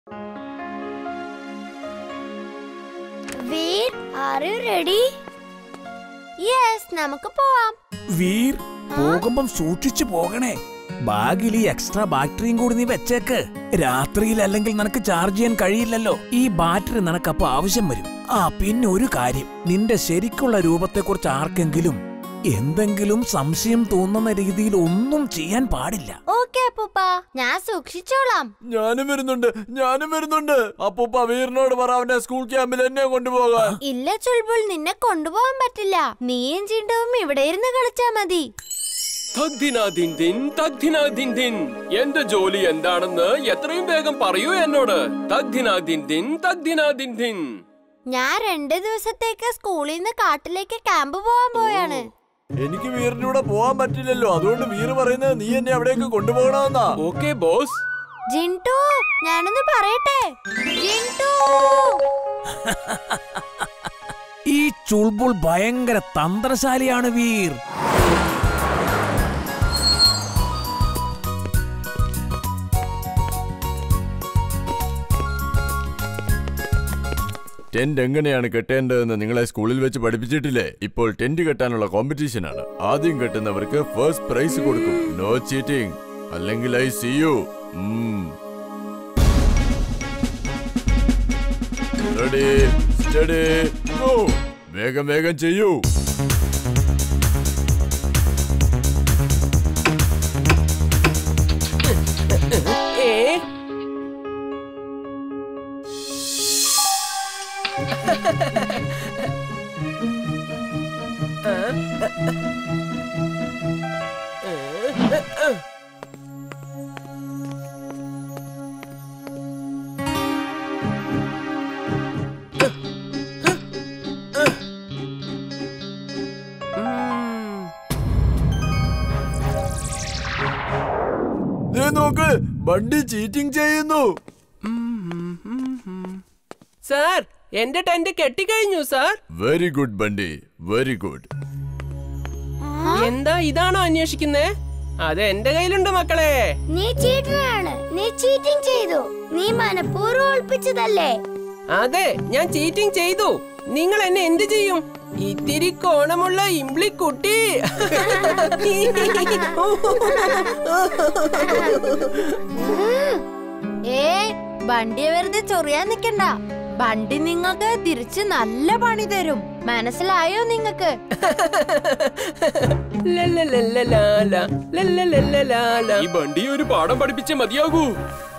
Veer are you ready yes നമുക്ക് പോവാം വീർ പോകുമ്പം സൂക്ഷിച്ചു പോകണേ ബാഗിൽ ഈ എക്സ്ട്രാ ബാറ്ററിയും കൂടി നീ വെച്ചേക്ക് രാത്രിയിൽ അല്ലെങ്കിൽ നിനക്ക് ചാർജ് ചെയ്യാൻ കഴിയില്ലല്ലോ ഈ ബാറ്ററി നിനക്കപ്പോ ആവശ്യം വരും ആ പിന്നെ ഒരു കാര്യം നിന്റെ ശരിക്കുള്ള രൂപത്തെക്കുറിച്ച് ആർക്കെങ്കിലും എന്തെങ്കിലും സംശയം തോന്നുന്ന രീതിയിൽ ഒന്നും ചെയ്യാൻ പാടില്ല ഓക്കെ അപ്പൂപ്പ ഞാൻ സൂക്ഷിച്ചോളാം ഞാനും വരുന്നുണ്ട് ഞാനും വരുന്നുണ്ട് അപ്പൂപ്പ വീറിനോട് പറ അവന്റെ സ്കൂൾ ക്യാമ്പിൽ എന്നെ കൊണ്ടുപോകാൻ ഇല്ല ചുൾബുൾ നിന്നെ കൊണ്ടുപോകാൻ പറ്റില്ല നീയും ചിണ്ടവും ഇവിടെ ഇരുന്ന് കളിച്ചാ മതി തഗ്ദിനാദിൻദിൻ തഗ്ദിനാദിൻദിൻ എന്റെ ജോലി എന്താണെന്ന് എത്രയും വേഗം പറയൂ എന്നോട് തഗ്ദിനാദിൻദിൻ തഗ്ദിനാദിൻദിൻ ഞാൻ രണ്ട് ദിവസത്തേക്ക് സ്കൂളിൽ നിന്ന് കാട്ടിലേക്ക് ക്യാമ്പ് പോവാൻ പോയാണ് എനിക്ക് വീറിന്റെ കൂടെ പോകാൻ പറ്റില്ലല്ലോ അതുകൊണ്ട് വീറ് പറയുന്നത് നീ എന്നെ അവിടേക്ക് കൊണ്ടുപോകണമെന്നാ ഓക്കെ ബോസ് ജിൻടു ഞാനൊന്ന് പറയട്ടെ ജിൻടു ഈ ചുൾബുൾ ഭയങ്കര തന്ത്രശാലിയാണ് വീർ ടെന്റ് എങ്ങനെയാണ് കെട്ടേണ്ടതെന്ന് നിങ്ങളെ സ്കൂളിൽ വെച്ച് പഠിപ്പിച്ചിട്ടില്ലേ ഇപ്പോൾ ടെന്റ് കെട്ടാനുള്ള കോമ്പറ്റീഷൻ ആണ് ആദ്യം കെട്ടുന്നവർക്ക് ഫസ്റ്റ് പ്രൈസ് കൊടുക്കും നോ ചീറ്റിംഗ് അല്ലെങ്കിൽ I see you ready steady go വേഗം വേഗം ചെയ്യൂ ഏ ദേ നോക്ക് ബണ്ടി ചീറ്റിംഗ് ചെയ്യുന്നു സാർ എന്റെ ടെന്റ് കെട്ടിക്കഴിഞ്ഞു sir very good Bunty very good എന്താ ഇതാണോ അന്വേഷിക്കുന്നേ അത് എന്റെ കയ്യിലുണ്ട് മക്കളെ നീ ചീറ്ററാണ് നീ ചീറ്റിംഗ് ചെയ്തു നീ മനഃപൂർവ്വം ഒളിപ്പിച്ചതല്ലേ അതെ ഞാൻ ചീറ്റിംഗ് ചെയ്തു നിങ്ങൾ എന്നെ എന്ത് ചെയ്യും ഇത്തിരി കോണമുള്ള ഇംബ്ലിക്കുട്ടി ഏ വണ്ടിയെ വെറുതെ ചൊറിയാൻ നിക്കണ്ട വണ്ടി നിങ്ങൾക്ക് തിരിച്ച് നല്ല പണി തരും മനസ്സിലായോ നിങ്ങക്ക് ലല്ലലല്ലലാല, ലല്ലലല്ലലാല. ഈ ബണ്ടി ഒരു പാഠം പഠിപ്പിച്ചേ മതിയാകൂ